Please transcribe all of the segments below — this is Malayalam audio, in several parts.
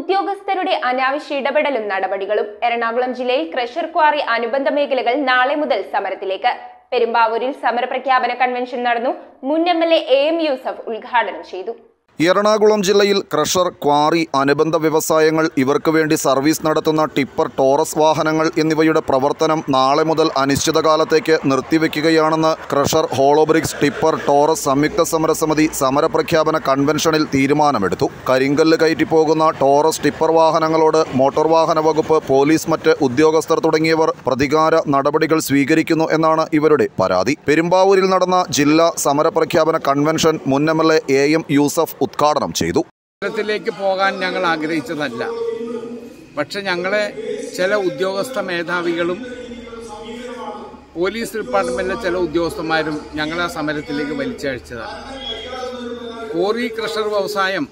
ഉദ്യോഗസ്ഥരുടെ അനാവശ്യ ഇടപെടലും നടപടികളും എറണാകുളം ജില്ലയിൽ ക്രഷർ ക്വാറി അനുബന്ധ മേഖലകൾ നാളെ മുതൽ സമരത്തിലേക്ക് പെരുമ്പാവൂരിൽ സമരപ്രഖ്യാപന കൺവെൻഷൻ നടന്നു മുൻ M L A A M Yusuf ഉദ്ഘാടനം ചെയ്തു എറണാകുളം ജില്ലയിൽ ക്രഷർ ക്വാറി അനുബന്ധ വ്യവസായങ്ങൾ ഇവർക്ക് വേണ്ടി സർവീസ് നടത്തുന്ന ടിപ്പർ ടോറസ് വാഹനങ്ങൾ എന്നിവയുടെ പ്രവർത്തനം നാളെ മുതൽ അനിശ്ചിതകാലത്തേക്ക് നിർത്തിവെക്കുകയാണെന്ന് ക്രഷർ ഹോളോബ്രിക്സ് ടിപ്പർ ടോറസ് സംയുക്ത സമരസമിതി സമരപ്രഖ്യാപന കൺവെൻഷനിൽ തീരുമാനമെടുത്തു കരിങ്കല്ല് കയറ്റി പോകുന്ന ടോറസ് ടിപ്പർ വാഹനങ്ങളോട് മോട്ടോർ വാഹന വകുപ്പ് പോലീസ് മറ്റ് ഉദ്യോഗസ്ഥർ തുടങ്ങിയവർ പ്രതികാര നടപടികൾ സ്വീകരിക്കുന്നു എന്നാണ് ഇവരുടെ പരാതി പെരുമ്പാവൂരിൽ നടന്ന ജില്ലാ സമരപ്രഖ്യാപന കൺവെൻഷൻ മുൻ M L A A M Yusuf ഉദ്ഘാടനം ചെയ്തു സമരത്തിലേക്ക് പോകാൻ ഞങ്ങൾ ആഗ്രഹിച്ചതല്ല പക്ഷെ ഞങ്ങളെ ചില ഉദ്യോഗസ്ഥ മേധാവികളും പോലീസ് ഡിപ്പാർട്ട്മെന്റിലെ ചില ഉദ്യോഗസ്ഥന്മാരും ഞങ്ങളെ ആ സമരത്തിലേക്ക് വലിച്ചഴിച്ചതാണ് കോറി ക്രഷർ വ്യവസായം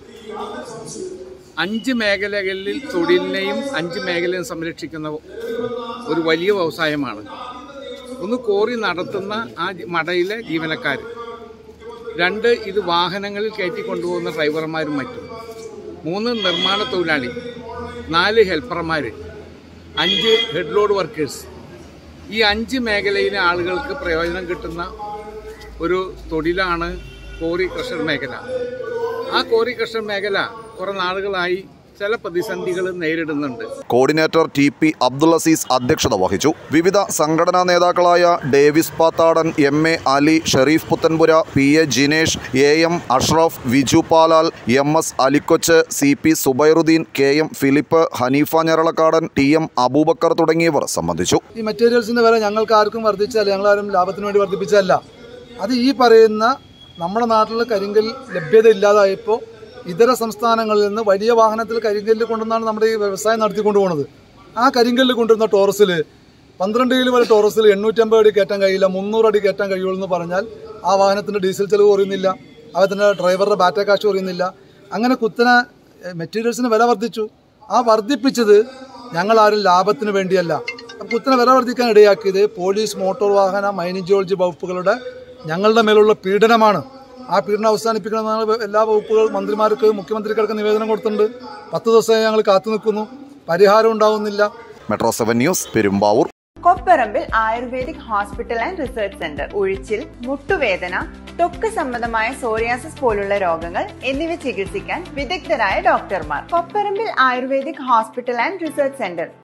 അഞ്ച് മേഖലകളിൽ തൊഴിലിനെയും അഞ്ച് മേഖലയും സംരക്ഷിക്കുന്ന ഒരു വലിയ വ്യവസായമാണ് ഒന്ന് കോറി നടത്തുന്ന ആ മടയിലെ ജീവനക്കാർ രണ്ട് ഇത് വാഹനങ്ങളിൽ കയറ്റി കൊണ്ടുപോകുന്ന ഡ്രൈവർമാരും മറ്റും മൂന്ന് നിർമ്മാണ തൊഴിലാളി നാല് ഹെൽപ്പർമാർ അഞ്ച് ഹെഡ് ലോഡ് വർക്കേഴ്സ് ഈ അഞ്ച് മേഖലയിലെ ആളുകൾക്ക് പ്രയോജനം കിട്ടുന്ന ഒരു തൊഴിലാണ് കോറി ക്രഷർ മേഖല ആ കോറി ക്രഷർ മേഖല കുറേ നാളുകളായി ചില പ്രതിസന്ധികൾ നേരിടുന്നുണ്ട് coordinator T P Abdul Aziz അധ്യക്ഷത വഹിച്ചു വിവിധ സംഘടനാ നേതാക്കളായ Davis Pathadan M A Ali Sherif Puthanpura P A Jinesh A M Ashraf Viju Palal M S Alikochu C P Subairuddin K M Philip Hanifa Njaralakkadan T M Aboobacker തുടങ്ങിയവർ സംബന്ധിച്ചു ഈ മെറ്റീരിയൽസിൻ്റെ വില ഞങ്ങൾക്ക് ആർക്കും വർദ്ധിച്ചല്ല ഞങ്ങളാരും ലാഭത്തിന് വേണ്ടി വർദ്ധിപ്പിച്ചതല്ല അത് ഈ പറയുന്ന നമ്മുടെ നാട്ടിൽ കരിങ്കൽ ലഭ്യത ഇല്ലാതായപ്പോൾ ഇതര സംസ്ഥാനങ്ങളിൽ നിന്ന് വലിയ വാഹനത്തിൽ കരിങ്കല്ല് കൊണ്ടുവന്നാണ് നമ്മുടെ ഈ വ്യവസായം നടത്തിക്കൊണ്ടു പോകുന്നത് ആ കരിങ്കല്ല് കൊണ്ടുവരുന്ന ടോറസിൽ പന്ത്രണ്ട് കിലോ വരെ ടോറസിൽ എണ്ണൂറ്റമ്പത് അടി കയറ്റാൻ കഴിയില്ല മുന്നൂറ് അടി കയറ്റാൻ കഴിയുള്ളൂ എന്ന് പറഞ്ഞാൽ ആ വാഹനത്തിൻ്റെ ഡീസൽ ചെലവ് കുറയുന്നില്ല അതിൻ്റെ ഡ്രൈവറുടെ ബാറ്റ കാശ് കുറയുന്നില്ല അങ്ങനെ കുത്തനെ മെറ്റീരിയൽസിന് വില വർദ്ധിച്ചു ആ വർദ്ധിപ്പിച്ചത് ഞങ്ങളാരും ലാഭത്തിന് വേണ്ടിയല്ല അപ്പോൾ കുത്തനെ വില വർദ്ധിക്കാൻ ഇടയാക്കിയത് പോലീസ് മോട്ടോർ വാഹന മൈനിങ് ജിയോളജി വകുപ്പുകളുടെ ഞങ്ങളുടെ മേലുള്ള പീഡനമാണ് ആ പീഡനം അവസാനിപ്പിക്കണമെന്നാണ് എല്ലാ വകുപ്പുകൾ മന്ത്രിമാർക്ക് മുഖ്യമന്ത്രിക്കടക്കം നിവേദനം കൊടുത്തിട്ടുണ്ട് പത്ത് ദിവസമായി ഞങ്ങൾ കാത്തു നിൽക്കുന്നു പരിഹാരം ഉണ്ടാവുന്നില്ല metro seven news Perumbavoor Kopparambil ayurvedic hospital and research centre ഉഴിച്ചിൽ മുട്ടുവേദന ത്വക്ക് സംബന്ധമായ സോറിയാസിസ് പോലുള്ള രോഗങ്ങൾ എന്നിവ ചികിത്സിക്കാൻ വിദഗ്ധരായ ഡോക്ടർമാർ Kopparambil ayurvedic hospital and research centre